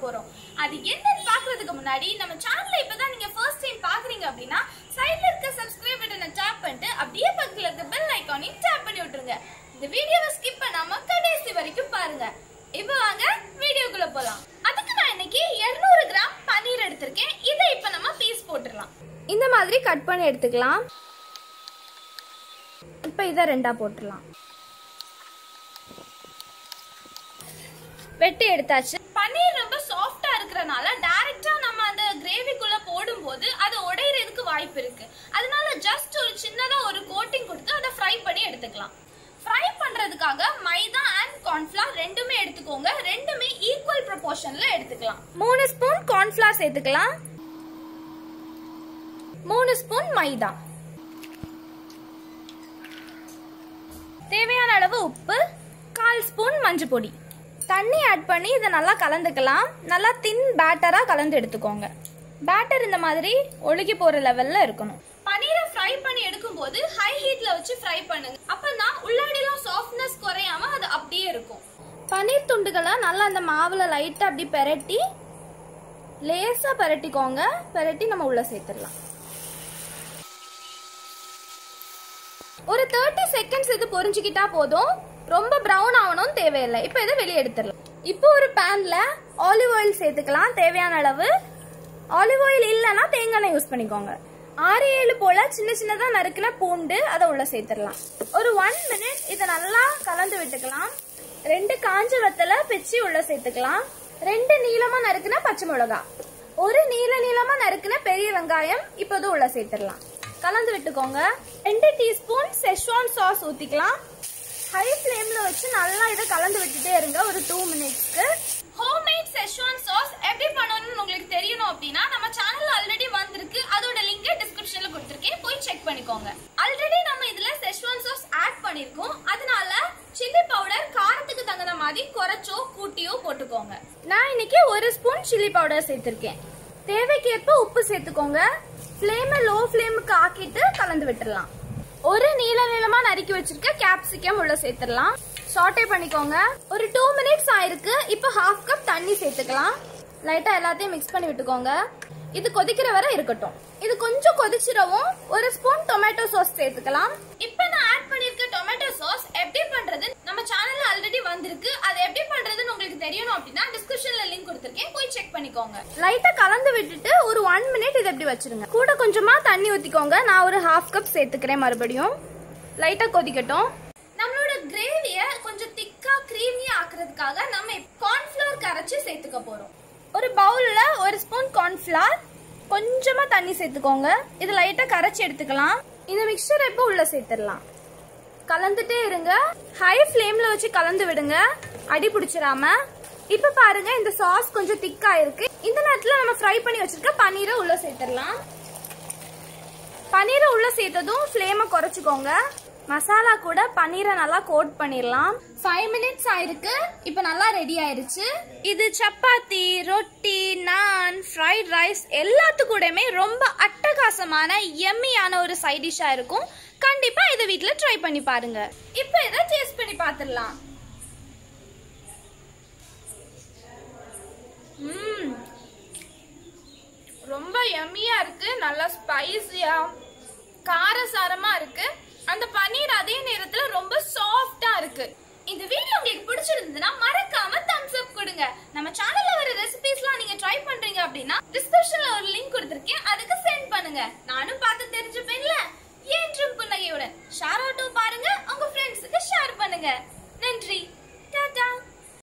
போறோம் அது என்னன்னு பாக்குறதுக்கு முன்னாடி நம்ம சேனல்ல இப்பதான் நீங்க ஃபர்ஸ்ட் டைம் பாக்குறீங்க அப்படின்னா சைடுல இருக்க சப்ஸ்கிரைப் பட்டனை டேப் பண்ணிட்டு அப்படியே பக்கத்துல இருக்க பெல் ஐகானையும் டேப் பண்ணி விட்டுருங்க இந்த வீடியோவை ஸ்கிப் பண்ணாம கடைசி வரைக்கும் பாருங்க இப்போ வாங்க வீடியோக்குள்ள போலாம் அதுக்கு நான் இன்னைக்கு 200 கிராம் பன்னீர் எடுத்திருக்கேன் இதை இப்போ நம்ம பீஸ் போட்டுடலாம் இந்த மாதிரி கட் பண்ணி எடுத்துக்கலாம் இப்போ இதை ரெண்டா போட்டுடலாம் வெட்டி எடுத்தாச்சு பன்னீர் ரொம்ப சாஃப்டா இருக்கறனால டைரக்டா நம்ம அந்த கிரேவிக்குள்ள போடும்போது அது உடையறதுக்கு வாய்ப்பு இருக்கு அதனால ஜஸ்ட் ஒரு சின்னதா ஒரு கோட்டிங் கொடுத்து அதை ஃப்ரை பண்ணி எடுத்துக்கலாம் ஃப்ரை பண்றதுக்காக மைதா அண்ட் கார்ன்ஃபிளவர் ரெண்டுமே எடுத்துக்கோங்க ரெண்டுமே ஈக்குவல் ப்ரொபோர்ஷன்ல எடுத்துக்கலாம் மூணு ஸ்பூன் கார்ன்ஃபிளவர் சேர்த்துக்கலாம் மூணு ஸ்பூன் மைதா தேவையான அளவு உப்பு கால் ஸ்பூன் மஞ்சள் பொடி தண்ணி ஆட் பண்ணி இதை நல்லா கலந்துக்கலாம் நல்லா தின் பேட்டரா கலந்து எடுத்துக்கோங்க பேட்டர் இந்த மாதிரி ஒழுகி போற லெவல்ல இருக்கணும் பன்னீரை ஃப்ரை பண்ணி எடுக்கும்போது ஹை ஹீட்ல வச்சு ஃப்ரை பண்ணுங்க அப்பதான் உள்ளாடிலாம் சாஃப்ட்னஸ் குறையாம அது அப்படியே இருக்கும் பன்னீர் துண்டுகளை நல்லா அந்த மாவுல லைட்டா அப்படி பெரட்டி லேசா பெரட்டிக்கோங்க பெரட்டி நம்ம உள்ள சேர்த்துடலாம் ஒரு தேர்ட்டி செகண்ட்ஸ் இது பொரிஞ்சுக்கிட்டா போதும் ரொம்ப ப்ரௌன் ஆகணும் தேவையில்லை இப்போ இதை வெளியே எடுத்துடலாம் இப்போ ஒரு பேன்ல ஆலிவ் ஆயில் சேர்த்துக்கலாம் தேவையான அளவு ஆலிவ் ஆயில் இல்லைன்னா தேங்காய் எண்ணெய் யூஸ் பண்ணிக்கோங்க ஆறு ஏழு போல சின்ன சின்னதா நறுக்கின பூண்டு அதை உள்ள சேர்த்துடலாம் ஒரு ஒன் மினிட் இதை நல்லா கலந்து விட்டுக்கலாம் ரெண்டு காஞ்ச வத்தலை பிச்சு உள்ள சேர்த்துக்கலாம் ரெண்டு நீளமா நறுக்கின பச்சை மிளகா ஒரு நீல நீளமா நறுக்கின பெரிய வெங்காயம் இப்போது உள்ள சேர்த்துடலாம் கலந்து விட்டுக்கோங்க ரெண்டு டீஸ்பூன் செஷ்வான் சாஸ் ஊத்திக்கலாம் ஹை ஃப்ளேம்ல வச்சு நல்லா இதை கலந்து விட்டுட்டே இருங்க ஒரு டூ மினிட்ஸ்க்கு ஹோம்மேட் செஷ்வான் சாஸ் எப்படி பண்ணணும்னு உங்களுக்கு தெரியணும் அப்படின்னா நம்ம சேனல்ல ஆல்ரெடி வந்திருக்கு அதோட லிங்க் டிஸ்கிரிப்ஷன்ல கொடுத்திருக்கேன் போய் செக் பண்ணிக்கோங்க ஆல்ரெடி நம்ம இதுல செஷ்வான் சாஸ் ஆட் பண்ணிருக்கோம் அதனால சில்லி பவுடர் காரத்துக்கு தகுந்த மாதிரி குறைச்சோ கூட்டியோ போட்டுக்கோங்க நான் இன்னைக்கு ஒரு ஸ்பூன் சில்லி பவுடர் சேர்த்திருக்கேன் தேவைக்கேற்ப உப்பு சேர்த்துக்கோங்க ஃப்ளேமை லோ ஃப்ளேமுக்கு ஆக்கிட்டு கலந்து விட்டுறலாம் ஒரு நீல நீளமா நறுக்கி வச்சிருக்க கேப்சிகம் உள்ள சேர்த்துடலாம் சாட்டே பண்ணிக்கோங்க ஒரு டூ மினிட்ஸ் ஆயிருக்கு இப்போ ஹாஃப் கப் தண்ணி சேர்த்துக்கலாம் லைட்டா எல்லாத்தையும் மிக்ஸ் பண்ணி விட்டுக்கோங்க இது கொதிக்கிற வரை இருக்கட்டும் இது கொஞ்சம் கொதிச்சிடவும் ஒரு ஸ்பூன் டொமேட்டோ சாஸ் சேர்த்துக்கலாம் இப்போ நான் ஆட் பண்ணிருக்க டொமேட்டோ சாஸ் எப்படி பண்றது நம்ம சேனல்ல ஆல்ரெடி வந்திருக்கு அது எப்படி பண்றதுன்னு உங்களுக்கு தெரியணும் அப்படின்னா டிஸ்கிரிப்ஷன்ல லிங்க் கொடுத்திருக்கேன் போய் செக் பண்ணிக்கோங்க லைட்டா கலந்து விட்டுட்டு ஒரு ஒன் மினிட் இதை எப்படி வச்சிருங்க கூட கொஞ்சமா தண்ணி ஊத்திக்கோங்க நான் ஒரு ஹாஃப் கப் சேர்த்துக்கிறேன் மறுபடியும் லைட்டா கொதிக்கட்டும் நம்மளோட கிரேவிய கொஞ்சம் திக்கா கிரீமியா ஆக்குறதுக்காக நம்ம கார்ன்ஃபிளவர் கரைச்சு சேர்த்துக்க போறோம் ஒரு பவுல்ல ஒரு ஸ்பூன் கார்ன்ஃபிளவர் கொஞ்சமா தண்ணி சேர்த்துக்கோங்க இது லைட்டா கரைச்சி எடுத்துக்கலாம் இந்த மிக்சர் இப்போ உள்ள சேர்த்துடலாம் கலந்துட்டே இருங்க ஹை ஃப்ளேம்ல வச்சு கலந்து விடுங்க அடி பிடிச்சிடாம இப்ப பாருங்க இந்த சாஸ் கொஞ்சம் திக்கா இருக்கு இந்த நேரத்துல நம்ம ஃப்ரை பண்ணி வச்சிருக்க பன்னீரை உள்ள சேர்த்துடலாம் பன்னீரை உள்ள சேர்த்ததும் ஃப்ளேமை குறைச்சிக்கோங்க மசாலா கூட பன்னீரை நல்லா கோட் பண்ணிடலாம் ஃபைவ் மினிட்ஸ் ஆயிருக்கு இப்போ நல்லா ரெடி ஆயிருச்சு இது சப்பாத்தி ரொட்டி நான் ஃப்ரைட் ரைஸ் எல்லாத்து கூடயுமே ரொம்ப அட்டகாசமான எம்மியான ஒரு சைட் டிஷ்ஷா இருக்கும் கண்டிப்பா இதை வீட்ல ட்ரை பண்ணி பாருங்க இப்போ இதை டேஸ்ட் பண்ணி பார்த்துடலாம் ம் ரொம்ப எம்மியா இருக்கு நல்லா ஸ்பைசியா காரசாரமா இருக்கு அந்த பன்னீர் அதே நேரத்துல ரொம்ப சாஃப்டா இருக்கு இந்த வீடியோ உங்களுக்கு பிடிச்சிருந்ததுன்னா மறக்காம தம்ஸ் அப் கொடுங்க நம்ம சேனல்ல வர ரெசிபிஸ்லாம் நீங்க ட்ரை பண்றீங்க அப்படின்னா டிஸ்கிரிப்ஷன்ல ஒரு லிங்க் கொடுத்திருக்கேன் அதுக்கு சென்ட் பண்ணுங்க நானும் பார்த்து தெரிஞ்சுப்பேன்ல என்றும் புன்னகையுடன் ஷேர் ஆட்டும் பாருங்க உங்க ஃப்ரெண்ட்ஸுக்கு ஷேர் பண்ணுங்க